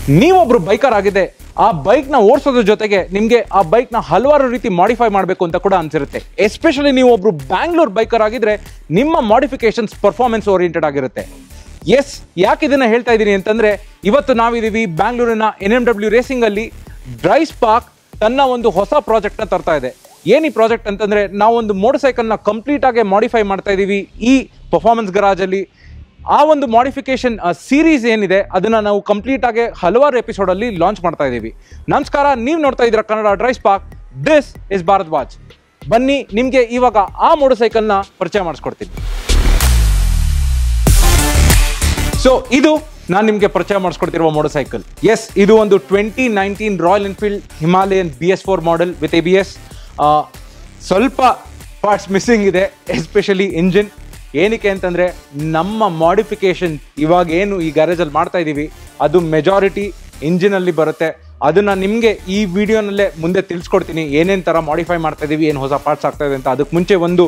ನೀವೊಬ್ರು biker ಆಗಿದೆ ಆ ಬೈಕ್ನ ಓಡಿಸೋದ್ರ ಜೊತೆಗೆ ನಿಮಗೆ ಆ ಬೈಕ್ನ ಹಲವಾರು ರೀತಿ ಮಾಡಿಫೈ ಮಾಡಬೇಕು ಅಂತ ಕೂಡ ಅನ್ಸಿರುತ್ತೆ ಎಸ್ಪೆಷಲಿ ನೀವು ಒಬ್ರು ಬ್ಯಾಂಗ್ಳೂರ್ ಬೈಕರ್ ಆಗಿದ್ರೆ ನಿಮ್ಮ ಮಾಡಿಫಿಕೇಶನ್ಸ್ ಪರ್ಫಾರ್ಮೆನ್ಸ್ ಓರಿಯೆಂಟೆಡ್ ಆಗಿರುತ್ತೆ ಎಸ್ ಯಾಕೆ ಇದನ್ನ ಹೇಳ್ತಾ ಇದ್ದೀನಿ ಅಂತಂದ್ರೆ ಇವತ್ತು ನಾವಿದೀವಿ ಬ್ಯಾಂಗ್ಳೂರಿನ ಎನ್ ಎಂ ಡಬ್ಲ್ಯೂ ರೇಸಿಂಗ್ ಅಲ್ಲಿ ಡ್ರೈ ಸ್ಪಾರ್ಕ್ ತನ್ನ ಒಂದು ಹೊಸ ಪ್ರಾಜೆಕ್ಟ್ ನ ತರ್ತಾ ಇದೆ ಏನ್ ಈ ಪ್ರಾಜೆಕ್ಟ್ ಅಂತಂದ್ರೆ ನಾವೊಂದು ಮೋಟರ್ ಸೈಕಲ್ ನ ಕಂಪ್ಲೀಟ್ ಆಗಿ ಮಾಡಿಫೈ ಮಾಡ್ತಾ ಇದೀವಿ ಈ ಪರ್ಫಾರ್ಮೆನ್ಸ್ ಗರಾಜ್ ಅಲ್ಲಿ ಆ ಒಂದು ಮಾಡಿಫಿಕೇಶನ್ ಸೀರೀಸ್ ಏನಿದೆ ಅದನ್ನ ನಾವು ಕಂಪ್ಲೀಟ್ ಆಗಿ ಹಲವಾರು ಎಪಿಸೋಡ್ ಅಲ್ಲಿ ಲಾಂಚ್ ಮಾಡ್ತಾ ಇದೀವಿ ನಮಸ್ಕಾರ ನೀವು ನೋಡ್ತಾ ಇದ್ದೀರಾ Kannada dry spark this is Bharat watch ಬನ್ನಿ ನಿಮ್ಗೆ ಇವಾಗ ಆ ಮೋಟರ್ ಸೈಕಲ್ನ ಪರಿಚಯ ಮಾಡಿಸ್ಕೊಡ್ತೀನಿ ಸೊ ಇದು ನಾನು ನಿಮಗೆ ಪರಿಚಯ ಮಾಡಿಸ್ಕೊಡ್ತಿರುವ ಮೋಟರ್ ಸೈಕಲ್ ಎಸ್ ಇದು ಒಂದು twenty nineteen Royal Enfield Himalayan B S four model with A B S ಸ್ವಲ್ಪ ಪಾರ್ಟ್ಸ್ ಮಿಸ್ಸಿಂಗ್ ಇದೆ ಎಸ್ಪೆಷಲಿ ಇಂಜಿನ್ ಏನಕ್ಕೆ ಅಂತಂದರೆ ನಮ್ಮ ಮಾಡಿಫಿಕೇಶನ್ ಇವಾಗ ಏನು ಈ ಗ್ಯಾರೇಜಲ್ಲಿ ಮಾಡ್ತಾ ಇದ್ದೀವಿ ಅದು ಮೆಜಾರಿಟಿ ಇಂಜಿನಲ್ಲಿ ಬರುತ್ತೆ ಅದನ್ನ ನಿಮಗೆ ಈ ವಿಡಿಯೋನಲ್ಲೇ ಮುಂದೆ ತಿಳಿಸ್ಕೊಡ್ತೀನಿ ಏನೇನು ಥರ ಮಾಡಿಫೈ ಮಾಡ್ತಾ ಇದ್ದೀವಿ ಏನು ಹೊಸ ಪಾರ್ಟ್ಸ್ ಆಗ್ತಾ ಇದೆ ಅಂತ ಅದಕ್ಕೆ ಮುಂಚೆ ಒಂದು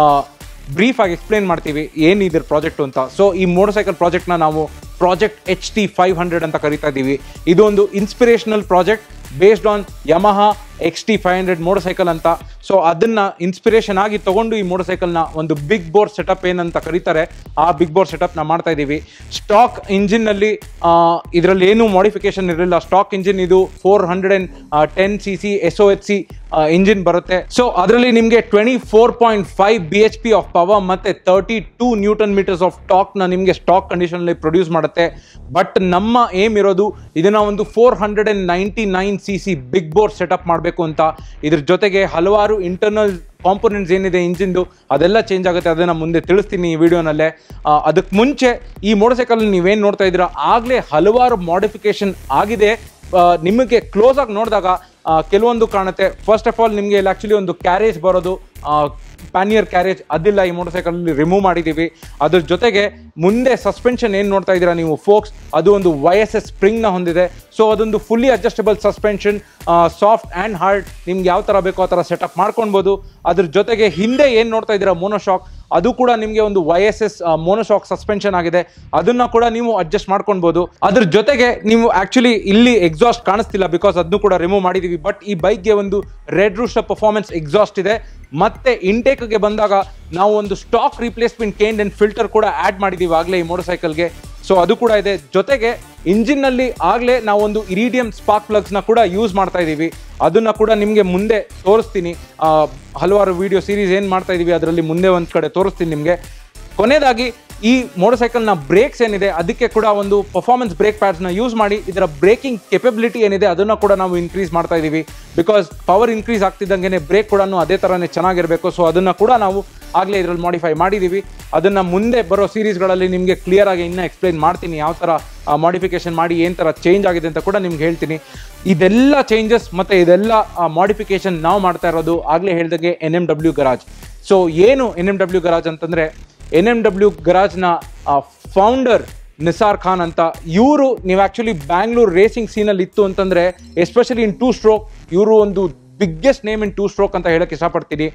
ಬ್ರೀಫ್ ಆಗಿ ಎಕ್ಸ್ಪ್ಲೇನ್ ಮಾಡ್ತೀವಿ ಏನು ಇದ್ರ ಪ್ರಾಜೆಕ್ಟ್ ಅಂತ ಸೊ ಈ ಮೋಟರ್ ಸೈಕಲ್ ಪ್ರಾಜೆಕ್ಟ್ನ ನಾವು project H T five hundred ಅಂತ ಕರಿತಾ ಇದ್ದೀವಿ ಇದು ಒಂದು inspirational project based on Yamaha X T five hundred motorcycle ಅಂತ ಸೊ ಅದನ್ನ ಇನ್ಸ್ಪಿರೇಷನ್ ಆಗಿ ತಗೊಂಡು ಈ ಮೋಟರ್ ಸೈಕಲ್ನ ಒಂದು ಬಿಗ್ ಬೋರ್ ಸೆಟಪ್ ಏನಂತ ಕರೀತಾರೆ ಆ ಬಿಗ್ ಬೋರ್ ಸೆಟಪ್ನ ಮಾಡ್ತಾ ಇದ್ದೀವಿ ಸ್ಟಾಕ್ ಇಂಜಿನ್ನಲ್ಲಿ ಇದರಲ್ಲಿ ಏನು ಮಾಡಿಫಿಕೇಶನ್ ಇರಲಿಲ್ಲ ಸ್ಟಾಕ್ ಇಂಜಿನ್ ಇದು four hundred and ten C C S O H C engine ಬರುತ್ತೆ ಸೊ ಅದರಲ್ಲಿ ನಿಮಗೆ twenty four point five B H P of power ಮತ್ತೆ thirty two newton meters of ಟಾಕ್ನ ನಿಮಗೆ ಸ್ಟಾಕ್ ಕಂಡೀಷನಲ್ಲಿ ಪ್ರೊಡ್ಯೂಸ್ ಮಾಡುತ್ತೆ ಬಟ್ ನಮ್ಮ ಏಮ್ ಇರೋದು ಇದನ್ನ ಒಂದು four hundred and ninety nine C C big bore setup ಮಾಡಬೇಕು ಅಂತ ಇದ್ರ ಜೊತೆಗೆ ಹಲವಾರು ಇಂಟರ್ನಲ್ ಕಾಂಪೋನೆಂಟ್ಸ್ ಏನಿದೆ ಇಂಜಿನ್ದು ಅದೆಲ್ಲ ಚೇಂಜ್ ಆಗುತ್ತೆ ಅದನ್ನು ಮುಂದೆ ತಿಳಿಸ್ತೀನಿ ಈ ವಿಡಿಯೋನಲ್ಲೇ ಅದಕ್ಕೆ ಮುಂಚೆ ಈ ಮೋಟರ್ ಸೈಕಲ್ ನೀವೇನು ನೋಡ್ತಾ ಇದ್ದೀರಾ ಆಗಲೇ ಹಲವಾರು ಮಾಡಿಫಿಕೇಶನ್ ಆಗಿದೆ ಆ, ನಿಮಗೆ ಕ್ಲೋಸ್ ಆಗಿ ನೋಡಿದಾಗ ಆ, ಕೆಲವೊಂದು ಕಾಣುತ್ತೆ ಫಸ್ಟ್ ಆಫ್ ಆಲ್ ನಿಮಗೆ ಇಲ್ಲಿ ಆ್ಯಕ್ಚುಲಿ ಒಂದು ಕ್ಯಾರೇಜ್ ಬರೋದು ಪ್ಯಾನಿಯರ್ ಕ್ಯಾರೇಜ್ ಅದಿಲ್ಲ ಈ ಮೋಟರ್ ಸೈಕಲಲ್ಲಿ ರಿಮೂವ್ ಮಾಡಿದ್ದೀವಿ ಅದ್ರ ಜೊತೆಗೆ ಮುಂದೆ ಸಸ್ಪೆನ್ಷನ್ ಏನು ನೋಡ್ತಾ ಇದ್ದೀರಾ ನೀವು ಫೋಕ್ಸ್ ಅದು ಒಂದು ವೈ ಎಸ್ ಎಸ್ ಸ್ಪ್ರಿಂಗ್ನ ಹೊಂದಿದೆ ಸೊ ಅದೊಂದು fully adjustable suspension soft and hard ನಿಮ್ಗೆ ಯಾವ ಥರ ಬೇಕೋ ಆ ಥರ ಸೆಟಪ್ ಮಾಡ್ಕೊಳ್ಬೋದು ಅದ್ರ ಜೊತೆಗೆ ಹಿಂದೆ ಏನು ನೋಡ್ತಾ ಇದ್ದೀರಾ ಮೋನೋಶಾಕ್ ಅದು ಕೂಡ ನಿಮಗೆ ಒಂದು Y S S monoshock suspension ಆಗಿದೆ ಅದನ್ನ ಕೂಡ ನೀವು ಅಡ್ಜಸ್ಟ್ ಮಾಡ್ಕೊಳ್ಬೋದು ಅದ್ರ ಜೊತೆಗೆ ನೀವು ಆಕ್ಚುಲಿ ಇಲ್ಲಿ ಎಕ್ಸಾಸ್ಟ್ ಕಾಣಿಸ್ತಿಲ್ಲ ಬಿಕಾಸ್ ಅದನ್ನು ಕೂಡ ರಿಮೂವ್ ಮಾಡಿದೀವಿ ಬಟ್ ಈ ಬೈಕ್ಗೆ ಒಂದು ರೆಡ್ ರೂಸ್ಟರ್ ಪರ್ಫಾರ್ಮೆನ್ಸ್ ಎಕ್ಸಾಸ್ಟ್ ಇದೆ ಮತ್ತೆ ಇಂಟೇಕ್ಗೆ ಬಂದಾಗ ನಾವು ಒಂದು ಸ್ಟಾಕ್ ರಿಪ್ಲೇಸ್ಮೆಂಟ್ ಕೇಂಡ್ ಅಂಡ್ ಫಿಲ್ಟರ್ ಕೂಡ ಆಡ್ ಮಾಡಿದೀವಿ ಆಗಲೇ ಈ ಮೋಟರ್ ಸೈಕಲ್ಗೆ ಸೊ ಅದು ಕೂಡ ಇದೆ ಜೊತೆಗೆ ಇಂಜಿನ್ನಲ್ಲಿ ಆಗಲೇ ನಾವೊಂದು ಇರಿಡಿಯಂ ಸ್ಪಾರ್ಕ್ ಪ್ಲಗ್ಸ್ನ ಕೂಡ ಯೂಸ್ ಮಾಡ್ತಾ ಇದ್ದೀವಿ ಅದನ್ನ ಕೂಡ ನಿಮಗೆ ಮುಂದೆ ತೋರಿಸ್ತೀನಿ ಆ, ಹಲವಾರು ವಿಡಿಯೋ ಸೀರೀಸ್ ಏನು ಮಾಡ್ತಾ ಇದ್ದೀವಿ ಅದರಲ್ಲಿ ಮುಂದೆ ಒಂದು ಕಡೆ ತೋರಿಸ್ತೀನಿ ನಿಮಗೆ ಕೊನೆಯದಾಗಿ ಈ ಮೋಟರ್ ಸೈಕಲ್ನ ಬ್ರೇಕ್ಸ್ ಏನಿದೆ ಅದಕ್ಕೆ ಕೂಡ ಒಂದು ಪರ್ಫಾರ್ಮೆನ್ಸ್ ಬ್ರೇಕ್ ಪ್ಯಾಡ್ಸ್ನ ಯೂಸ್ ಮಾಡಿ ಇದರ ಬ್ರೇಕಿಂಗ್ ಕೆಪಬಿಲಿಟಿ ಏನಿದೆ ಅದನ್ನು ಕೂಡ ನಾವು ಇನ್ಕ್ರೀಸ್ ಮಾಡ್ತಾ ಇದ್ದೀವಿ ಬಿಕಾಸ್ ಪವರ್ ಇನ್ಕ್ರೀಸ್ ಆಗ್ತಿದ್ದಂಗೆ ಬ್ರೇಕ್ ಕೂಡ ಅದೇ ಥರನೇ ಚೆನ್ನಾಗಿರಬೇಕು ಸೊ ಅದನ್ನು ಕೂಡ ನಾವು ಆಗಲೇ ಇದರಲ್ಲಿ ಮಾಡಿಫೈ ಮಾಡಿದ್ದೀವಿ ಅದನ್ನು ಮುಂದೆ ಬರೋ ಸೀರೀಸ್ಗಳಲ್ಲಿ ನಿಮಗೆ ಕ್ಲಿಯರ್ ಆಗಿ ಇನ್ನೂ ಎಕ್ಸ್ಪ್ಲೈನ್ ಮಾಡ್ತೀನಿ ಯಾವ ಥರ ಮಾಡಿಫಿಕೇಶನ್ ಮಾಡಿ ಏನು ಥರ ಚೇಂಜ್ ಆಗಿದೆ ಅಂತ ಕೂಡ ನಿಮ್ಗೆ ಹೇಳ್ತೀನಿ ಇದೆಲ್ಲ ಚೇಂಜಸ್ ಮತ್ತು ಇದೆಲ್ಲ ಮಾಡಿಫಿಕೇಶನ್ ನಾವು ಮಾಡ್ತಾ ಇರೋದು ಆಗಲೇ ಹೇಳಿದಾಗೆ N M W garage so ಏನು ಎನ್ ಎಮ್ ಡಬ್ಲ್ಯೂ ಗರಾಜ್ ಅಂತಂದರೆ ಎನ್ ಎಮ್ ಡಬ್ಲ್ಯೂ ಗರಾಜ್ನ ಫೌಂಡರ್ ನಿಸಾರ್ ಖಾನ್ ಅಂತ ಇವರು ನೀವು ಆ್ಯಕ್ಚುಲಿ ಬ್ಯಾಂಗ್ಳೂರ್ ರೇಸಿಂಗ್ ಸೀನಲ್ಲಿ ಇತ್ತು ಅಂತಂದರೆ ಎಸ್ಪೆಷಲಿ ಇನ್ ಟೂ ಸ್ಟ್ರೋಕ್ ಇವರು ಒಂದು biggest name in two stroke ಅಂತ ಹೇಳಕ್ಕೆ ಇಷ್ಟಪಡ್ತೀನಿ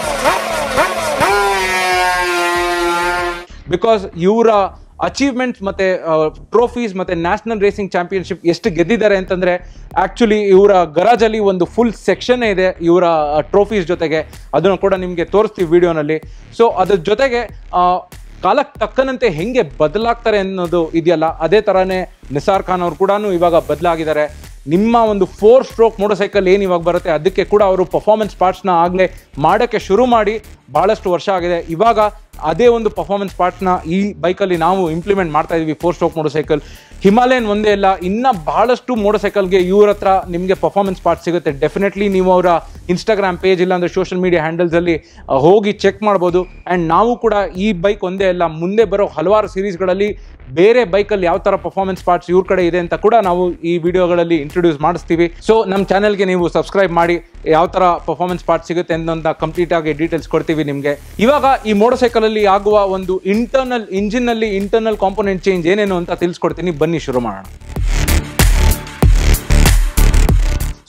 ಬಿಕಾಸ್ ಇವರ ಅಚೀವ್ಮೆಂಟ್ಸ್ ಮತ್ತೆ ಟ್ರೋಫೀಸ್ ಮತ್ತೆ ನ್ಯಾಷನಲ್ ರೇಸಿಂಗ್ ಚಾಂಪಿಯನ್ಶಿಪ್ ಎಷ್ಟು ಗೆದ್ದಿದ್ದಾರೆ ಅಂತಂದ್ರೆ ಆಕ್ಚುಲಿ ಇವರ ಗರಾಜಲ್ಲಿ ಒಂದು ಫುಲ್ ಸೆಕ್ಷನ್ ಇದೆ ಇವರ ಟ್ರೋಫೀಸ್ ಜೊತೆಗೆ ಅದನ್ನು ಕೂಡ ನಿಮಗೆ ತೋರಿಸ್ತೀವಿ ವಿಡಿಯೋನಲ್ಲಿ ಸೊ ಅದ್ರ ಜೊತೆಗೆ ಆ, ಕಾಲಕ್ಕೆ ತಕ್ಕನಂತೆ ಹೆಂಗೆ ಬದಲಾಗ್ತಾರೆ ಅನ್ನೋದು ಇದೆಯಲ್ಲ ಅದೇ ಥರನೇ ನಿಸಾರ್ ಖಾನ್ ಅವರು ಕೂಡ ಇವಾಗ ಬದಲಾಗಿದ್ದಾರೆ ನಿಮ್ಮ ಒಂದು ಫೋರ್ ಸ್ಟ್ರೋಕ್ ಮೋಟರ್ ಸೈಕಲ್ ಏನು ಇವಾಗ ಬರುತ್ತೆ ಅದಕ್ಕೆ ಕೂಡ ಅವರು ಪರ್ಫಾರ್ಮೆನ್ಸ್ ಪಾರ್ಟ್ಸ್ನ ಆಗಲೇ ಮಾಡೋಕ್ಕೆ ಶುರು ಮಾಡಿ ಭಾಳಷ್ಟು ವರ್ಷ ಆಗಿದೆ ಇವಾಗ ಅದೇ ಒಂದು ಪರ್ಫಾರ್ಮೆನ್ಸ್ ಪಾರ್ಟ್ಸ್ನ ಈ ಬೈಕಲ್ಲಿ ನಾವು ಇಂಪ್ಲಿಮೆಂಟ್ ಮಾಡ್ತಾ ಇದೀವಿ four stroke motorcycle Himalayan ಒಂದೇ ಅಲ್ಲ ಇನ್ನ ಬಹಳಷ್ಟು ಮೋಟರ್ ಸೈಕಲ್ಗೆ ಇವ್ರ ಹತ್ರ ನಿಮಗೆ ಪರ್ಫಾರ್ಮೆನ್ಸ್ ಪಾರ್ಟ್ ಸಿಗುತ್ತೆ ಡೆಫಿನೆಟ್ಲಿ ನೀವು ಅವರ ಇನ್ಸ್ಟಾಗ್ರಾಮ್ ಪೇಜ್ ಇಲ್ಲಾಂದ್ರೆ ಸೋಷಿಯಲ್ ಮೀಡಿಯಾ ಹ್ಯಾಂಡಲ್ಸಲ್ಲಿ ಹೋಗಿ ಚೆಕ್ ಮಾಡ್ಬೋದು ಆ್ಯಂಡ್ ನಾವು ಕೂಡ ಈ ಬೈಕ್ ಒಂದೇ ಅಲ್ಲ ಮುಂದೆ ಬರೋ ಹಲವಾರು ಸೀರೀಸ್ಗಳಲ್ಲಿ ಬೇರೆ ಬೈಕಲ್ಲಿ ಯಾವ ಥರ ಪರ್ಫಾರ್ಮೆನ್ಸ್ ಪಾರ್ಟ್ಸ್ ಇವ್ರ ಕಡೆ ಇದೆ ಅಂತ ಕೂಡ ನಾವು ಈ ವಿಡಿಯೋಗಳಲ್ಲಿ ಇಂಟ್ರೊಡ್ಯೂಸ್ ಮಾಡಿಸ್ತೀವಿ ಸೊ ನಮ್ಮ ಚಾನಲ್ಗೆ ನೀವು ಸಬ್ಸ್ಕ್ರೈಬ್ ಮಾಡಿ ಯಾವ ಥರ ಪರ್ಫಾರ್ಮೆನ್ಸ್ ಪಾರ್ಟ್ ಸಿಗುತ್ತೆ ಅಂತ ಕಂಪ್ಲೀಟ್ ಆಗಿ ಡೀಟೇಲ್ಸ್ ಕೊಡ್ತೀವಿ ನಿಮಗೆ ಇವಾಗ ಈ ಮೋಟರ್ ಸೈಕಲ್ ಅಲ್ಲಿ ಆಗುವ ಒಂದು ಇಂಟರ್ನಲ್ ಇಂಜಿನ್ ನಲ್ಲಿ ಇಂಟರ್ನಲ್ ಕಾಂಪೋನೆಂಟ್ ಚೇಂಜ್ ಏನೇನು ಅಂತ ತಿಳಿಸ್ಕೊಡ್ತೀನಿ ಬನ್ನಿ ಶುರು ಮಾಡೋಣ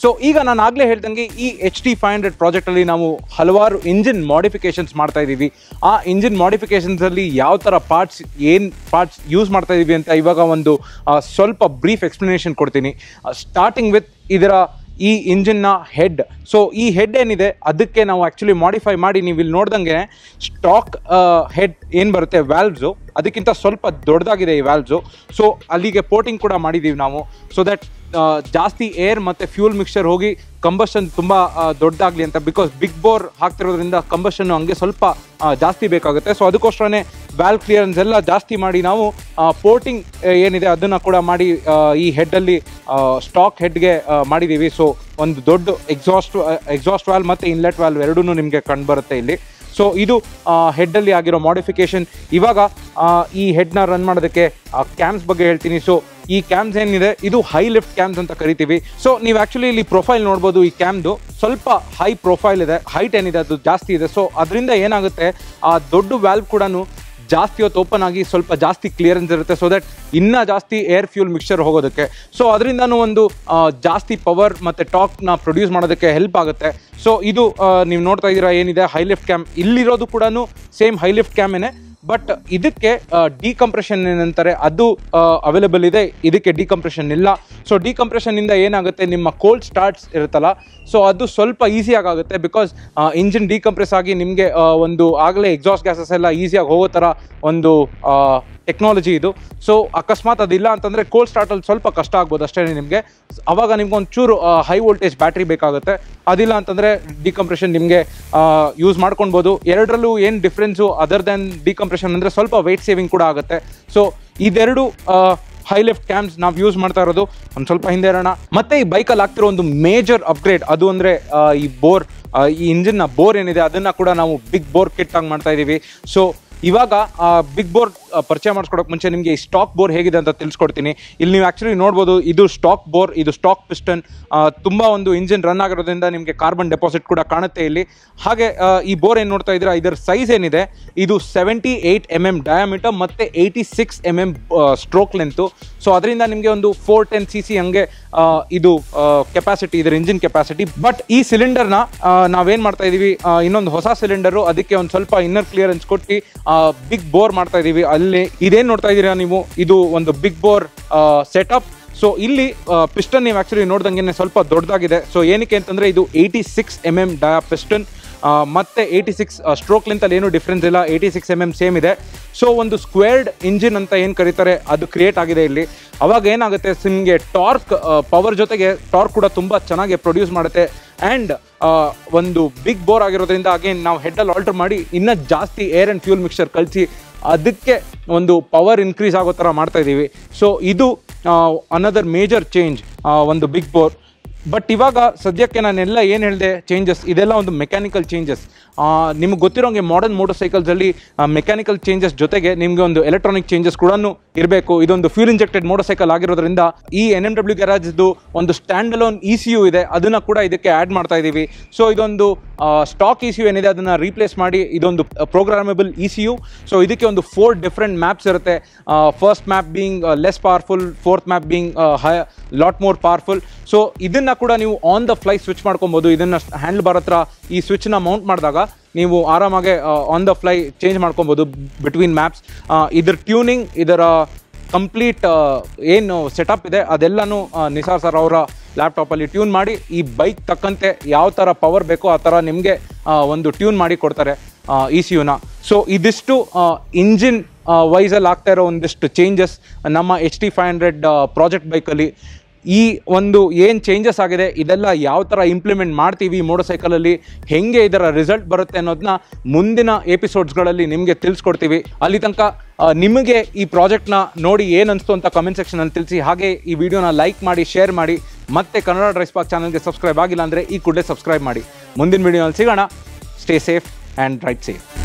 ಸೊ ಈಗ ನಾನು ಆಗಲೇ ಹೇಳ್ದಂಗೆ ಈ ಎಚ್ ಟಿ ಫೈವ್ ಹಂಡ್ರೆಡ್ ಪ್ರಾಜೆಕ್ಟಲ್ಲಿ ನಾವು ಹಲವಾರು ಇಂಜಿನ್ ಮಾಡಿಫಿಕೇಶನ್ಸ್ ಮಾಡ್ತಾ ಇದ್ದೀವಿ ಆ ಇಂಜಿನ್ ಮಾಡಿಫಿಕೇಶನ್ಸಲ್ಲಿ ಯಾವ ಥರ ಪಾರ್ಟ್ಸ್ ಏನು ಪಾರ್ಟ್ಸ್ ಯೂಸ್ ಮಾಡ್ತಾ ಇದ್ದೀವಿ ಅಂತ ಇವಾಗ ಒಂದು ಆ, ಸ್ವಲ್ಪ ಬ್ರೀಫ್ ಎಕ್ಸ್ಪ್ಲನೇಷನ್ ಕೊಡ್ತೀನಿ ಸ್ಟಾರ್ಟಿಂಗ್ ವಿತ್ ಇದರ ಈ ಇಂಜಿನ್ನ ಹೆಡ್ ಸೊ ಈ ಹೆಡ್ ಏನಿದೆ ಅದಕ್ಕೆ ನಾವು ಆ್ಯಕ್ಚುಲಿ ಮಾಡಿಫೈ ಮಾಡಿ ನೀವು ಇಲ್ಲಿ ನೋಡ್ದಂಗೆ ಸ್ಟಾಕ್ ಹೆಡ್ ಏನು ಬರುತ್ತೆ ವ್ಯಾಲ್ವ್ಸು ಅದಕ್ಕಿಂತ ಸ್ವಲ್ಪ ದೊಡ್ಡದಾಗಿದೆ ಈ ವ್ಯಾಲ್ವ್ಸು ಸೊ ಅಲ್ಲಿಗೆ ಪೋರ್ಟಿಂಗ್ ಕೂಡ ಮಾಡಿದ್ದೀವಿ ನಾವು ಸೊ ದಟ್ ಜಾಸ್ತಿ ಏರ್ ಮತ್ತು ಫ್ಯೂಲ್ ಮಿಕ್ಸ್ಚರ್ ಹೋಗಿ ಕಂಬಷನ್ ತುಂಬ ದೊಡ್ಡದಾಗಲಿ ಅಂತ ಬಿಕಾಸ್ ಬಿಗ್ ಬೋರ್ ಹಾಕ್ತಿರೋದ್ರಿಂದ ಕಂಬಷನ್ ಹಂಗೆ ಸ್ವಲ್ಪ ಆ, ಜಾಸ್ತಿ ಬೇಕಾಗುತ್ತೆ ಸೊ ಅದಕ್ಕೋಸ್ಕರನೇ ವ್ಯಾಲ್ ಕ್ಲಿಯರೆನ್ಸ್ ಎಲ್ಲ ಜಾಸ್ತಿ ಮಾಡಿ ನಾವು ಪೋರ್ಟಿಂಗ್ ಏನಿದೆ ಅದನ್ನು ಕೂಡ ಮಾಡಿ ಆ, ಈ ಹೆಡ್ಡಲ್ಲಿ ಸ್ಟಾಕ್ ಹೆಡ್ಗೆ ಮಾಡಿದ್ದೀವಿ ಸೊ ಒಂದು ದೊಡ್ಡ ಎಕ್ಸಾಸ್ಟ್ ಎಕ್ಸಾಸ್ಟ್ ವ್ಯಾಲ್ ಮತ್ತು ಇನ್ಲೆಟ್ ವ್ಯಾಲ್ವ್ ಎರಡೂ ನಿಮಗೆ ಕಂಡು ಬರುತ್ತೆ ಇಲ್ಲಿ ಸೊ ಇದು ಹೆಡ್ಡಲ್ಲಿ ಆಗಿರೋ ಮಾಡಿಫಿಕೇಶನ್ ಇವಾಗ ಆ, ಈ ಹೆಡ್ನ ರನ್ ಮಾಡೋದಕ್ಕೆ ಕ್ಯಾಮ್ಸ್ ಬಗ್ಗೆ ಹೇಳ್ತೀನಿ ಸೊ ಈ ಕ್ಯಾಮ್ಸ್ ಏನಿದೆ ಇದು ಹೈ ಲಿಫ್ಟ್ ಕ್ಯಾಮ್ಸ್ ಅಂತ ಕರಿತೀವಿ ಸೊ ನೀವು ಆ್ಯಕ್ಚುಲಿ ಇಲ್ಲಿ ಪ್ರೊಫೈಲ್ ನೋಡ್ಬೋದು ಈ ಕ್ಯಾಮ್ದು ಸ್ವಲ್ಪ ಹೈ ಪ್ರೊಫೈಲ್ ಇದೆ ಹೈಟ್ ಏನಿದೆ ಅದು ಜಾಸ್ತಿ ಇದೆ ಸೊ ಅದರಿಂದ ಏನಾಗುತ್ತೆ ಆ ದೊಡ್ಡ ವ್ಯಾಲ್ವ್ ಕೂಡ ಜಾಸ್ತಿ ಹೊತ್ತು ಓಪನ್ ಆಗಿ ಸ್ವಲ್ಪ ಜಾಸ್ತಿ ಕ್ಲಿಯರೆನ್ಸ್ ಇರುತ್ತೆ ಸೊ ದಟ್ ಇನ್ನೂ ಜಾಸ್ತಿ ಏರ್ ಫ್ಯೂಲ್ ಮಿಕ್ಸ್ಚರ್ ಹೋಗೋದಕ್ಕೆ ಸೊ ಅದರಿಂದನೂ ಒಂದು ಆ, ಜಾಸ್ತಿ ಪವರ್ ಮತ್ತು ಟಾಕ್ನ ಪ್ರೊಡ್ಯೂಸ್ ಮಾಡೋದಕ್ಕೆ ಹೆಲ್ಪ್ ಆಗುತ್ತೆ ಸೊ ಇದು ಆ, ನೀವು ನೋಡ್ತಾ ಇದ್ದೀರಾ ಏನಿದೆ ಹೈ ಲಿಫ್ಟ್ ಕ್ಯಾಮ್ ಇಲ್ಲಿರೋದು ಕೂಡ ಸೇಮ್ ಹೈ ಲಿಫ್ಟ್ ಕ್ಯಾಮೇನೆ ಬಟ್ ಇದಕ್ಕೆ ಡಿಕಂಪ್ರೆಷನ್ ಏನಂತಾರೆ ಅದು ಅವೈಲೇಬಲ್ ಇದೆ ಇದಕ್ಕೆ ಡಿಕಂಪ್ರೆಷನ್ ಇಲ್ಲ ಸೊ ಡಿಕಂಪ್ರೆಷನ್ ಇಂದ ಏನಾಗುತ್ತೆ ನಿಮ್ಮ ಕೋಲ್ಡ್ ಸ್ಟಾರ್ಟ್ಸ್ ಇರುತ್ತಲ್ಲ ಸೊ ಅದು ಸ್ವಲ್ಪ ಈಸಿಯಾಗಿ ಆಗುತ್ತೆ ಬಿಕಾಸ್ ಇಂಜಿನ್ ಡಿಕಂಪ್ರೆಸ್ ಆಗಿ ನಿಮಗೆ ಒಂದು ಆಗಲೇ ಎಕ್ಸಾಸ್ಟ್ ಗ್ಯಾಸಸ್ ಎಲ್ಲ ಈಸಿಯಾಗಿ ಹೋಗೋ ಥರ ಒಂದು ಟೆಕ್ನಾಲಜಿ ಇದು ಸೊ ಅಕಸ್ಮಾತ್ ಅದಿಲ್ಲ ಅಂತಂದರೆ ಕೋಲ್ಡ್ ಸ್ಟಾರ್ಟಲ್ಲಿ ಸ್ವಲ್ಪ ಕಷ್ಟ ಆಗ್ಬೋದು ಅಷ್ಟೇ ನಿಮಗೆ ಅವಾಗ ನಿಮ್ಗೆ ಒಂಚೂರು ಹೈ ವೋಲ್ಟೇಜ್ ಬ್ಯಾಟ್ರಿ ಬೇಕಾಗುತ್ತೆ ಅದಿಲ್ಲ ಅಂತಂದರೆ ಡಿಕಂಪ್ರೆಷನ್ ನಿಮಗೆ ಯೂಸ್ ಮಾಡ್ಕೊಳ್ಬೋದು ಎರಡರಲ್ಲೂ ಏನು ಡಿಫ್ರೆನ್ಸು ಅದರ್ ದೆನ್ ಡಿಕಂಪ್ರೆಷನ್ ಅಂದರೆ ಸ್ವಲ್ಪ ವೆಯ್ಟ್ ಸೇವಿಂಗ್ ಕೂಡ ಆಗುತ್ತೆ ಸೊ ಇದೆರಡು ಹೈ ಲಿಫ್ಟ್ ಕ್ಯಾಮ್ಸ್ ನಾವು ಯೂಸ್ ಮಾಡ್ತಾ ಇರೋದು ಒಂದು ಸ್ವಲ್ಪ ಹಿಂದೆ ಇರೋಣ ಮತ್ತೆ ಈ ಬೈಕಲ್ಲಿ ಆಗ್ತಿರೋ ಒಂದು ಮೇಜರ್ ಅಪ್ಗ್ರೇಡ್ ಅದು ಅಂದರೆ ಈ ಬೋರ್ ಈ ಇಂಜಿನ್ನ ಬೋರ್ ಏನಿದೆ ಅದನ್ನು ಕೂಡ ನಾವು ಬಿಗ್ ಬೋರ್ ಕಿಟ್ ಆಗಿ ಮಾಡ್ತಾ ಇದ್ದೀವಿ ಸೊ ಇವಾಗ ಬಿಗ್ ಬೋರ್ ಪರಿಚಯ ಮಾಡಿಸ್ಕೊಡೋಕೆ ಮುಂಚೆ ನಿಮಗೆ ಈ ಸ್ಟಾಕ್ ಬೋರ್ ಹೇಗಿದೆ ಅಂತ ತಿಳಿಸ್ಕೊಡ್ತೀನಿ ಇಲ್ಲಿ ನೀವು ಆ್ಯಕ್ಚುಲಿ ನೋಡ್ಬೋದು ಇದು ಸ್ಟಾಕ್ ಬೋರ್ ಇದು ಸ್ಟಾಕ್ ಪಿಸ್ಟನ್ ತುಂಬ ಒಂದು ಇಂಜಿನ್ ರನ್ ಆಗಿರೋದ್ರಿಂದ ನಿಮಗೆ ಕಾರ್ಬನ್ ಡೆಪಾಸಿಟ್ ಕೂಡ ಕಾಣುತ್ತೆ ಇಲ್ಲಿ ಹಾಗೆ ಆ, ಈ ಬೋರ್ ಏನು ನೋಡ್ತಾ ಇದ್ದೀರಾ ಇದರ ಸೈಜ್ ಏನಿದೆ ಇದು seventy eight M M diameter ಮತ್ತು eighty six M M stroke length so ಅದರಿಂದ ನಿಮಗೆ ಒಂದು ಫೋರ್ ಟೆನ್ ಸಿ ಸಿ ಹಂಗೆ ಆ, ಇದು ಕೆಪಾಸಿಟಿ ಇದರ ಇಂಜಿನ್ ಕೆಪಾಸಿಟಿ ಬಟ್ ಈ ಸಿಲಿಂಡರ್ನ ನಾವೇನು ಮಾಡ್ತಾ ಇದ್ದೀವಿ ಆ, ಇನ್ನೊಂದು ಹೊಸ ಸಿಲಿಂಡರು ಅದಕ್ಕೆ ಒಂದು ಸ್ವಲ್ಪ ಇನ್ನರ್ ಕ್ಲಿಯರೆನ್ಸ್ ಕೊಟ್ಟು ಬಿಗ್ ಬೋರ್ ಮಾಡ್ತಾ ಇದ್ದೀವಿ ಅಲ್ಲಿ ಇದೇನು ನೋಡ್ತಾ ಇದ್ದೀರಾ ನೀವು ಇದು ಒಂದು ಬಿಗ್ ಬೋರ್ ಸೆಟಪ್ ಸೊ ಇಲ್ಲಿ ಪಿಸ್ಟನ್ ನೀವು ಆ್ಯಕ್ಚುಲಿ ನೋಡ್ದಂಗೆ ಸ್ವಲ್ಪ ದೊಡ್ಡದಾಗಿದೆ ಸೊ ಏನಕ್ಕೆ ಅಂತಂದರೆ ಇದು eighty six M M dia piston ಮತ್ತೆ ಏಯ್ಟಿ ಸಿಕ್ಸ್ ಸ್ಟ್ರೋಕ್ ಲೆಂತಲ್ಲಿ ಏನು ಡಿಫ್ರೆನ್ಸ್ ಇಲ್ಲ eighty six M M same ಇದೆ ಸೊ ಒಂದು ಸ್ಕ್ವೇರ್ಡ್ ಇಂಜಿನ್ ಅಂತ ಏನು ಕರೀತಾರೆ ಅದು ಕ್ರಿಯೇಟ್ ಆಗಿದೆ ಇಲ್ಲಿ ಅವಾಗ ಏನಾಗುತ್ತೆ ನಿಮಗೆ ಟಾರ್ಕ್ ಪವರ್ ಜೊತೆಗೆ ಟಾರ್ಕ್ ಕೂಡ ತುಂಬ ಚೆನ್ನಾಗಿ ಪ್ರೊಡ್ಯೂಸ್ ಮಾಡುತ್ತೆ ಆ್ಯಂಡ್ ಒಂದು ಬಿಗ್ ಬೋರ್ ಆಗಿರೋದ್ರಿಂದ ಅಗೇನ್ ನಾವು ಹೆಡ್ಡಲ್ಲಿ ಆಲ್ಟರ್ ಮಾಡಿ ಇನ್ನೂ ಜಾಸ್ತಿ ಏರ್ ಆ್ಯಂಡ್ ಫ್ಯೂಲ್ ಮಿಕ್ಸ್ಚರ್ ಕಳಿಸಿ ಅದಕ್ಕೆ ಒಂದು ಪವರ್ ಇನ್ಕ್ರೀಸ್ ಆಗೋ ಥರ ಮಾಡ್ತಾ ಇದ್ದೀವಿ ಸೊ ಇದು ಅನದರ್ ಮೇಜರ್ ಚೇಂಜ್ ಒಂದು ಬಿಗ್ ಬೋರ್ ಬಟ್ ಇವಾಗ ಸದ್ಯಕ್ಕೆ ನಾನೆಲ್ಲ ಏನು ಹೇಳಿದೆ ಚೇಂಜಸ್ ಇದೆಲ್ಲ ಒಂದು ಮೆಕ್ಯಾನಿಕಲ್ ಚೇಂಜಸ್ ನಿಮ್ಗೆ ಗೊತ್ತಿರೋಂಗೆ ಮಾಡರ್ನ್ ಮೋಟರ್ ಸೈಕಲ್ಸಲ್ಲಿ ಮೆಕ್ಯಾನಿಕಲ್ ಚೇಂಜಸ್ ಜೊತೆಗೆ ನಿಮಗೆ ಒಂದು ಎಲೆಕ್ಟ್ರಾನಿಕ್ ಚೇಂಜಸ್ ಕೂಡ ಇರಬೇಕು ಇದೊಂದು ಫ್ಯೂಲ್ ಇಂಜೆಕ್ಟೆಡ್ ಮೋಟರ್ ಸೈಕಲ್ ಆಗಿರೋದ್ರಿಂದ ಈ ಎನ್ ಎಮ್ ಡಬ್ಲ್ಯೂ ಗ್ಯಾರಾಜ್ದು ಒಂದು stand alone E C U ಇದೆ ಅದನ್ನು ಕೂಡ ಇದಕ್ಕೆ ಆ್ಯಡ್ ಮಾಡ್ತಾ ಇದ್ದೀವಿ ಸೊ ಇದೊಂದು ಸ್ಟಾಕ್ ಇ ಸಿ ಯು ಏನಿದೆ ಅದನ್ನು ರೀಪ್ಲೇಸ್ ಮಾಡಿ ಇದೊಂದು programmable E C U so ಇದಕ್ಕೆ ಒಂದು ಫೋರ್ ಡಿಫ್ರೆಂಟ್ ಮ್ಯಾಪ್ಸ್ ಇರುತ್ತೆ first map being less powerful fourth map being high lot more powerful so ಇದನ್ನ ಕೂಡ ನೀವು ಆನ್ ದ ಫ್ಲೈ ಸ್ವಿಚ್ ಮಾಡ್ಕೊಬೋದು ಇದನ್ನ ಹ್ಯಾಂಡಲ್ ಬಾರ್ ಹತ್ರ ಈ ಸ್ವಿಚ್ನ ಮೌಂಟ್ ಮಾಡಿದಾಗ ನೀವು ಆರಾಮಾಗಿ ಆನ್ ದ ಫ್ಲೈ ಚೇಂಜ್ ಮಾಡ್ಕೊಬೋದು ಬಿಟ್ವೀನ್ ಮ್ಯಾಪ್ಸ್ ಇದ್ರ ಟ್ಯೂನಿಂಗ್ ಇದರ ಕಂಪ್ಲೀಟ್ ಏನು ಸೆಟಪ್ ಇದೆ ಅದೆಲ್ಲನೂ ಆ, ನಿಸಾರ್ ಸರ್ ಅವರ ಲ್ಯಾಪ್ಟಾಪಲ್ಲಿ ಟ್ಯೂನ್ ಮಾಡಿ ಈ ಬೈಕ್ ತಕ್ಕಂತೆ ಯಾವ ಥರ ಪವರ್ ಬೇಕೋ ಆ ಥರ ನಿಮಗೆ ಒಂದು ಟ್ಯೂನ್ ಮಾಡಿ ಕೊಡ್ತಾರೆ ಇ ಸಿ ಯುನ ಸೊ ಇದಿಷ್ಟು ಇಂಜಿನ್ ವೈಸಲ್ಲಿ ಆಗ್ತಾ ಇರೋ ಒಂದಿಷ್ಟು ಚೇಂಜಸ್ ನಮ್ಮ H T five hundred project ಬೈಕಲ್ಲಿ ಈ ಒಂದು ಏನು ಚೇಂಜಸ್ ಆಗಿದೆ ಇದೆಲ್ಲ ಯಾವ ಥರ ಇಂಪ್ಲಿಮೆಂಟ್ ಮಾಡ್ತೀವಿ ಮೋಟರ್ ಸೈಕಲಲ್ಲಿ ಹೆಂಗೆ ಇದರ ರಿಸಲ್ಟ್ ಬರುತ್ತೆ ಅನ್ನೋದನ್ನ ಮುಂದಿನ ಎಪಿಸೋಡ್ಸ್ಗಳಲ್ಲಿ ನಿಮಗೆ ತಿಳಿಸ್ಕೊಡ್ತೀವಿ ಅಲ್ಲಿ ತನಕ ಆ, ನಿಮಗೆ ಈ ಪ್ರಾಜೆಕ್ಟ್ನ ನೋಡಿ ಏನು ಅನಿಸ್ತು ಅಂತ ಕಮೆಂಟ್ ಸೆಕ್ಷನಲ್ಲಿ ತಿಳಿಸಿ ಹಾಗೆ ಈ ವಿಡಿಯೋನ ಲೈಕ್ ಮಾಡಿ ಶೇರ್ ಮಾಡಿ ಮತ್ತೆ ಕನ್ನಡ ಡ್ರೈಸ್ ಪಾಕ್ ಚಾನಲ್ಗೆ ಸಬ್ಸ್ಕ್ರೈಬ್ ಆಗಿಲ್ಲ ಅಂದರೆ ಈ ಕೂಡಲೇ ಸಬ್ಸ್ಕ್ರೈಬ್ ಮಾಡಿ ಮುಂದಿನ ವಿಡಿಯೋನಲ್ಲಿ ಸಿಗೋಣ stay safe and ride safe